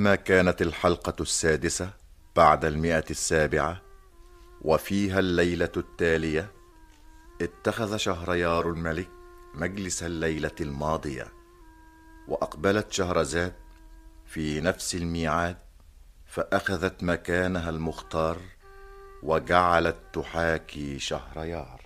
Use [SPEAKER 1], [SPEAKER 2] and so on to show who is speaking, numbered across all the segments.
[SPEAKER 1] وبينما كانت الحلقة السادسة بعد المئة السابعة وفيها الليلة التالية اتخذ شهريار الملك مجلس الليلة الماضية وأقبلت شهرزاد في نفس الميعاد فأخذت مكانها المختار وجعلت تحاكي شهريار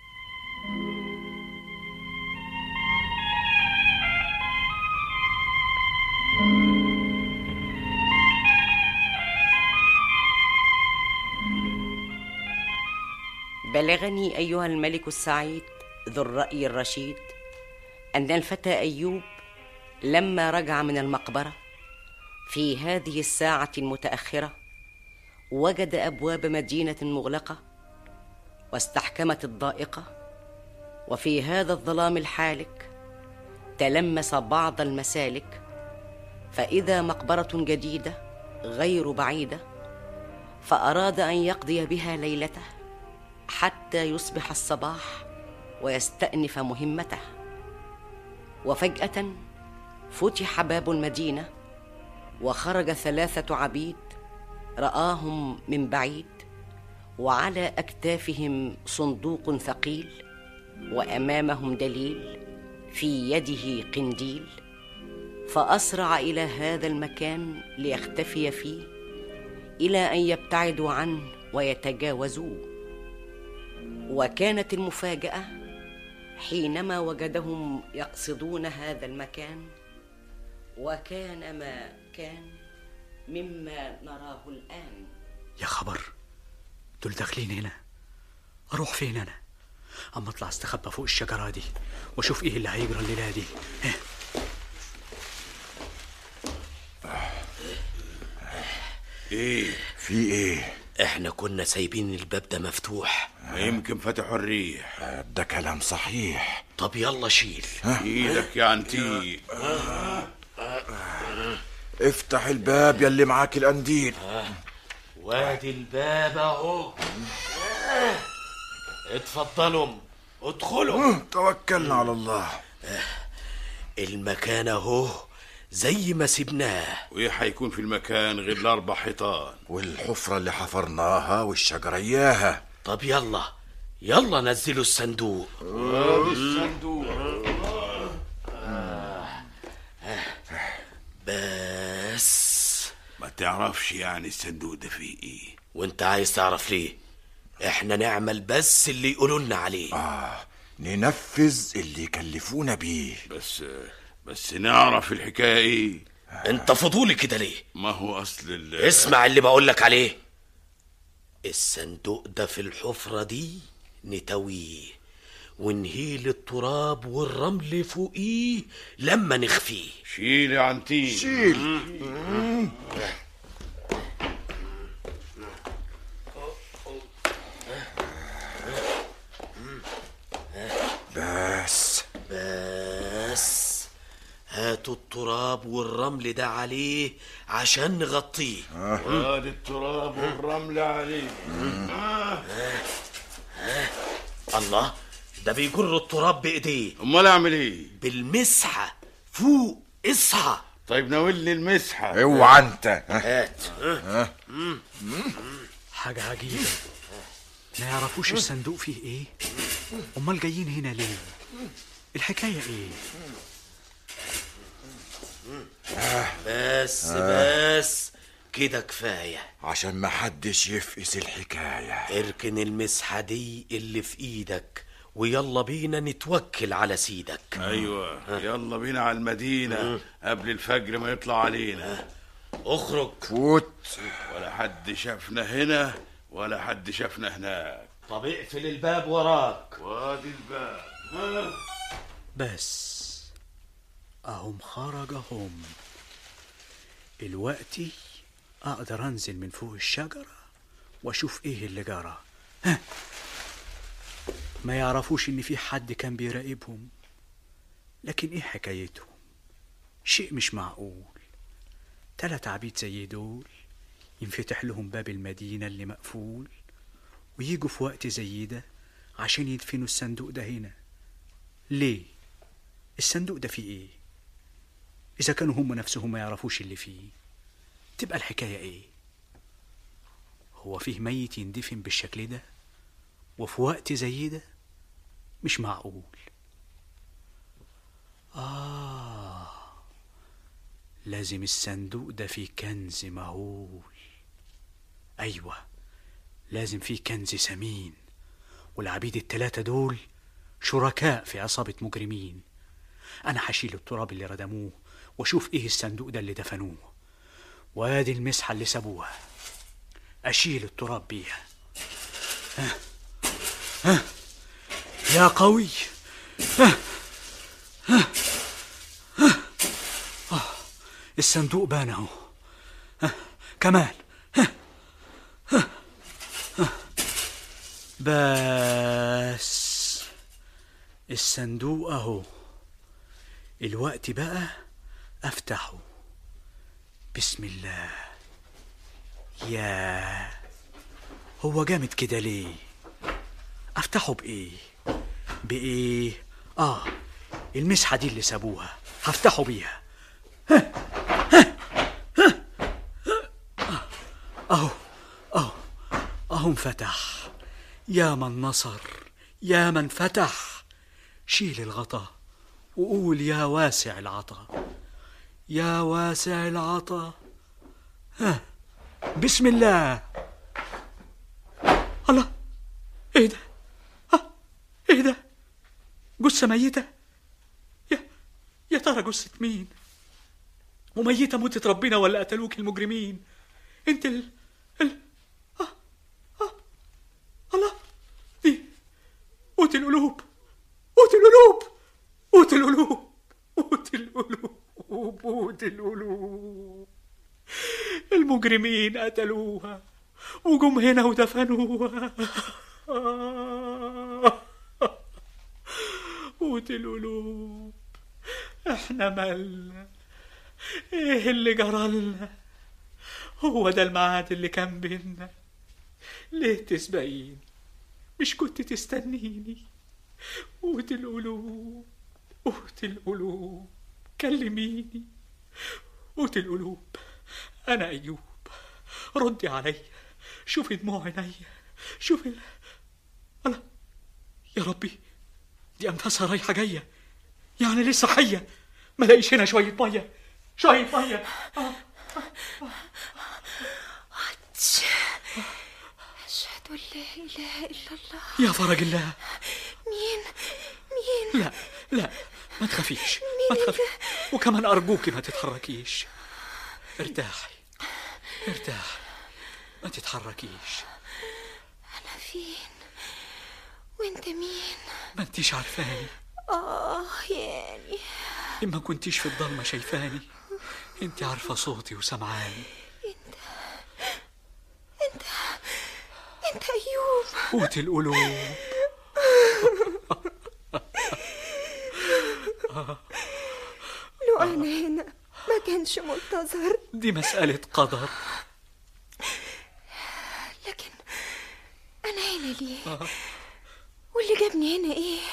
[SPEAKER 2] بلغني ايها الملك السعيد ذو الراي الرشيد ان الفتى ايوب لما رجع من المقبره في هذه الساعه المتاخره وجد ابواب مدينه مغلقه واستحكمت الضائقه وفي هذا الظلام الحالك تلمس بعض المسالك فاذا مقبره جديده غير بعيده فاراد ان يقضي بها ليلته حتى يصبح الصباح ويستأنف مهمته وفجأة فتح باب المدينة وخرج ثلاثة عبيد رآهم من بعيد وعلى أكتافهم صندوق ثقيل وأمامهم دليل في يده قنديل فأسرع إلى هذا المكان ليختفي فيه إلى أن يبتعدوا عنه ويتجاوزوه وكانت المفاجاه حينما وجدهم يقصدون هذا المكان وكان ما كان مما نراه الان
[SPEAKER 3] يا خبر دول داخلين هنا اروح فين انا اما اطلع استخبى فوق الشجره دي واشوف ايه اللي هيجرى الليله دي ها.
[SPEAKER 4] ايه
[SPEAKER 1] في ايه
[SPEAKER 5] احنا كنا سايبين الباب ده مفتوح
[SPEAKER 4] ما يمكن فتحوا الريح
[SPEAKER 1] ده كلام صحيح
[SPEAKER 5] طب يلا شيل
[SPEAKER 4] ايدك يا عنتي
[SPEAKER 1] افتح الباب يلي معاك القنديل
[SPEAKER 5] وادي الباب اهو اتفضلوا ادخلوا
[SPEAKER 1] توكلنا على الله
[SPEAKER 5] المكان اهو زي ما سبناه
[SPEAKER 4] وايه هيكون في المكان غير الاربع حيطان
[SPEAKER 1] والحفرة اللي حفرناها والشجرة اياها
[SPEAKER 5] طب يلا يلا نزلوا الصندوق
[SPEAKER 4] الصندوق
[SPEAKER 5] بس
[SPEAKER 4] ما تعرفش يعني الصندوق ده فيه ايه
[SPEAKER 5] وانت عايز تعرف ليه احنا نعمل بس اللي يقولوا لنا عليه
[SPEAKER 1] آه ننفذ اللي يكلفونا بيه
[SPEAKER 4] بس بس نعرف الحكايه ايه
[SPEAKER 5] انت فضولي كده ليه
[SPEAKER 4] ما هو اصل ال
[SPEAKER 5] اسمع اللي بقولك عليه الصندوق ده في الحفرة دي نتويه ونهيل التراب والرمل فوقيه لما نخفيه
[SPEAKER 4] شيل يا عنتي
[SPEAKER 1] شيل بس
[SPEAKER 5] بس هاتوا التراب والرمل ده عليه عشان نغطيه
[SPEAKER 4] ادي التراب والرمل عليه
[SPEAKER 5] الله ده بيجر التراب بايديه
[SPEAKER 4] امال اعمل ايه
[SPEAKER 5] بالمسحة فوق اصحى
[SPEAKER 4] طيب ناولني المسحه
[SPEAKER 1] اوعى انت
[SPEAKER 5] هات
[SPEAKER 3] حاجه عجيبه ما يعرفوش الصندوق فيه ايه امال جايين هنا ليه الحكايه ايه
[SPEAKER 5] بس بس كده كفاية
[SPEAKER 1] عشان ما حدش يفقس الحكاية
[SPEAKER 5] اركن المسحة دي اللي في ايدك ويلا بينا نتوكل على سيدك
[SPEAKER 4] ايوه يلا بينا على المدينه قبل الفجر ما يطلع علينا
[SPEAKER 5] اخرج
[SPEAKER 1] فوت
[SPEAKER 4] ولا حد شافنا هنا ولا حد شافنا هناك
[SPEAKER 5] طب اقفل الباب وراك
[SPEAKER 4] وادي الباب ها؟
[SPEAKER 3] بس اهم خرجهم الوقتي اقدر انزل من فوق الشجره واشوف ايه اللي جرى ها ما يعرفوش ان في حد كان بيراقبهم لكن ايه حكايتهم شيء مش معقول تلات عبيد زي دول ينفتح لهم باب المدينة اللي مقفول ويجوا في وقت زي ده عشان يدفنوا الصندوق ده هنا ليه الصندوق ده فيه ايه اذا كانوا هم نفسهم ما يعرفوش اللي فيه تبقى الحكاية ايه هو فيه ميت يندفن بالشكل ده وفي وقت زي ده مش معقول آه لازم الصندوق ده فيه كنز مهول أيوة لازم فيه كنز ثمين والعبيد التلاتة دول شركاء في عصابة مجرمين أنا هشيل التراب اللي ردموه وأشوف إيه الصندوق ده اللي دفنوه وادي المسحة اللي سابوها أشيل التراب بيها ها ها يا قوي ها ها ها آه، الصندوق بان اهو ها، كمان ها، ها، ها. بس الصندوق اهو الوقت بقى افتحه بسم الله يا هو جامد كده ليه افتحه بايه بايه اه المسحه دي اللي سابوها هفتحه بيها ها، ها، ها، ها. اهو اهو اهو انفتح يا من نصر يا من فتح شيل الغطا وقول يا واسع العطا يا واسع العطا ها بسم الله الله ايه ده ها ايه ده جثة ميتة يا يا ترى جثة مين وميتة موتة ربنا ولا قتلوك المجرمين انت ال ال آه آه الله دي قوت القلوب قوت القلوب قوت القلوب قوت القلوب قوت القلوب المجرمين قتلوها وجم هنا ودفنوها قوت القلوب احنا مالنا ايه اللي جرالنا هو ده الميعاد اللي كان بينا ليه تسبقيني مش كنت تستنيني قوت القلوب قوت القلوب كلميني قوت القلوب أنا أيوب ردي عليا شوفي دموع عينيا شوفي ال- الله يا ربي دي أنفاسها رايحة جاية يعني لسه حية ما لاقيش هنا شوية مية شوية مية آه.
[SPEAKER 6] أشهد أن لا إله إلا الله
[SPEAKER 3] يا فرج الله
[SPEAKER 6] مين مين
[SPEAKER 3] لا لا ما تخافيش ما تخافيش وكمان أرجوكي ما تتحركيش ارتاحي ارتاحي ما تتحركيش
[SPEAKER 6] أنا فين وأنت مين
[SPEAKER 3] ما انتيش عارفاني
[SPEAKER 6] آه يعني
[SPEAKER 3] إما كنتيش في الضلمة شايفاني انت عارفة صوتي وسمعاني
[SPEAKER 6] أنت أيوب
[SPEAKER 3] قوت القلوب
[SPEAKER 6] لو أنا هنا ما كانش منتظر
[SPEAKER 3] دي مسألة قدر
[SPEAKER 6] لكن أنا هنا ليه واللي جابني هنا إيه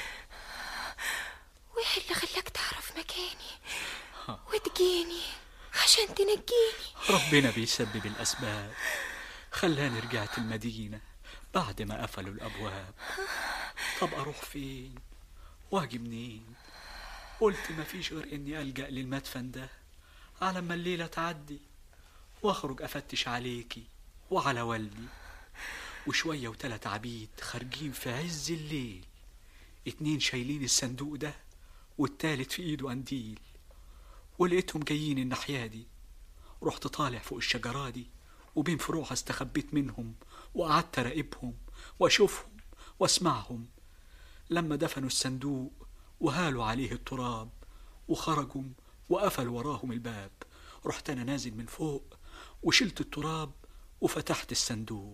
[SPEAKER 6] وإيه اللي خلاك تعرف مكاني وتجيني عشان تنجيني
[SPEAKER 3] ربنا بيسبب الأسباب خلاني رجعت المدينة بعد ما قفلوا الأبواب طب أروح فين واجي منين قلت مفيش غير إني ألجأ للمدفن ده على ما الليلة تعدي واخرج أفتش عليكي وعلى والدي وشوية وتلات عبيد خارجين في عز الليل اتنين شايلين الصندوق ده والتالت في ايده قنديل ولقيتهم جايين الناحية دي رحت طالع فوق الشجرة دي وبين فروعها استخبيت منهم وقعدت أراقبهم وأشوفهم وأسمعهم لما دفنوا الصندوق وهالوا عليه التراب وخرجوا وقفلوا وراهم الباب رحت أنا نازل من فوق وشلت التراب وفتحت الصندوق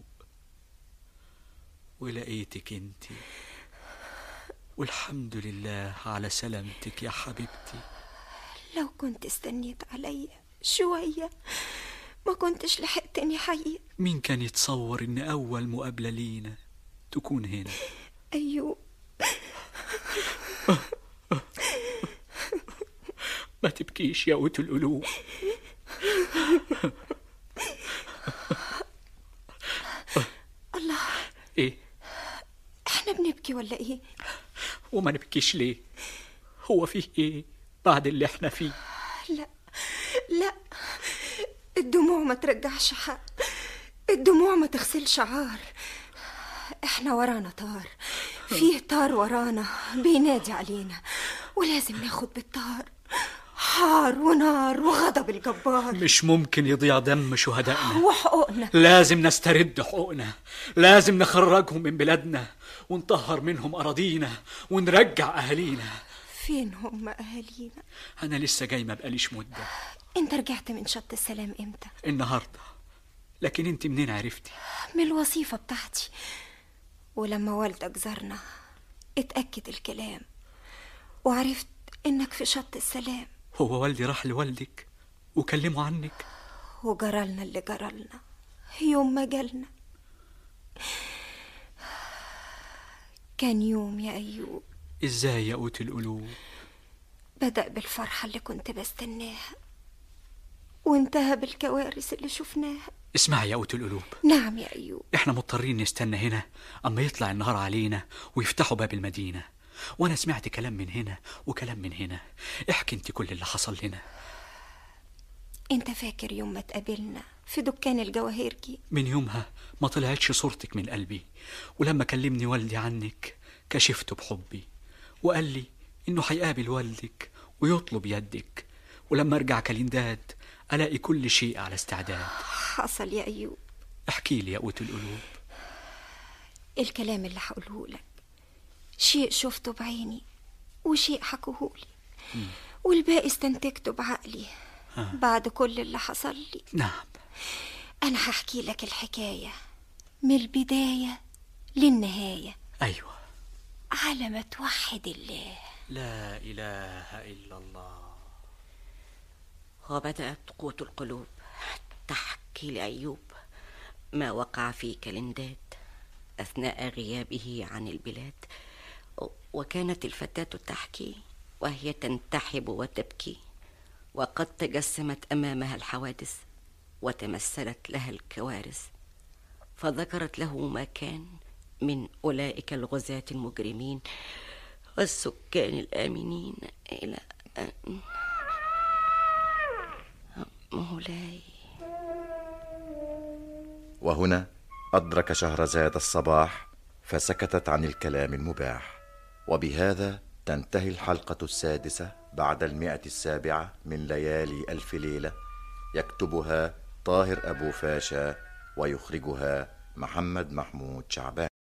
[SPEAKER 3] ولقيتك انت والحمد لله على سلامتك يا حبيبتي
[SPEAKER 6] لو كنت استنيت عليا شوية ما كنتش لحقتني حقيقة
[SPEAKER 3] مين كان يتصور ان اول مقابلة لينا تكون هنا
[SPEAKER 6] أيوب
[SPEAKER 3] ما تبكيش يا قوت القلوب
[SPEAKER 6] ولا ايه
[SPEAKER 3] وما نبكيش ليه هو فيه ايه بعد اللي احنا فيه
[SPEAKER 6] لا لا الدموع ما ترجعش حق الدموع ما تغسلش عار احنا ورانا طار فيه طار ورانا بينادي علينا ولازم ناخد بالطار حار ونار وغضب الجبار
[SPEAKER 3] مش ممكن يضيع دم شهدائنا
[SPEAKER 6] وحقوقنا
[SPEAKER 3] لازم نسترد حقوقنا لازم نخرجهم من بلادنا ونطهر منهم أراضينا ونرجع أهالينا
[SPEAKER 6] فين هم اهالينا
[SPEAKER 3] أنا لسه جاي ما بقاليش مدة
[SPEAKER 6] انت رجعت من شط السلام امتى
[SPEAKER 3] النهاردة لكن انت منين عرفتي
[SPEAKER 6] من الوظيفة بتاعتي ولما والدك زارنا اتأكد الكلام وعرفت انك في شط السلام
[SPEAKER 3] هو والدي راح لوالدك وكلمه عنك
[SPEAKER 6] وجرالنا اللي جرالنا يوم ما جالنا كان يوم يا أيوب
[SPEAKER 3] ازاي يا قوت القلوب
[SPEAKER 6] بدأ بالفرحة اللي كنت بستناها وانتهى بالكوارث اللي شفناها
[SPEAKER 3] اسمعي يا قوت القلوب
[SPEAKER 6] نعم يا أيوب
[SPEAKER 3] احنا مضطرين نستنى هنا اما يطلع النهار علينا ويفتحوا باب المدينة وانا سمعت كلام من هنا وكلام من هنا احكي انت كل اللي حصل لنا
[SPEAKER 6] انت فاكر يوم ما اتقابلنا في دكان الجواهرجي
[SPEAKER 3] من يومها ما طلعتش صورتك من قلبي ولما كلمني والدي عنك كشفته بحبي وقال لي انه هيقابل والدك ويطلب يدك ولما ارجع كالنداد الاقي كل شيء على استعداد
[SPEAKER 6] حصل يا أيوب
[SPEAKER 3] احكي لي يا قوت القلوب
[SPEAKER 6] الكلام اللي هقوله لك شيء شفته بعيني وشيء حكوهولي والباقي استنتجته بعقلي بعد كل اللي حصل لي
[SPEAKER 3] نعم
[SPEAKER 6] أنا هحكي لك الحكاية من البداية للنهاية
[SPEAKER 3] ايوه
[SPEAKER 6] على ما توحد الله
[SPEAKER 3] لا اله الا الله
[SPEAKER 2] وبدأت قوت القلوب تحكي لأيوب ما وقع في كالنداد أثناء غيابه عن البلاد وكانت الفتاة تحكي وهي تنتحب وتبكي وقد تجسمت أمامها الحوادث وتمثلت لها الكوارث فذكرت له ما كان من أولئك الغزاة المجرمين والسكان الآمنين إلى أن مولاي
[SPEAKER 1] وهنا أدرك شهرزاد الصباح فسكتت عن الكلام المباح وبهذا تنتهي الحلقة السادسة بعد المئة السابعة من ليالي ألف ليلة يكتبها طاهر أبو فاشا ويخرجها محمد محمود شعبان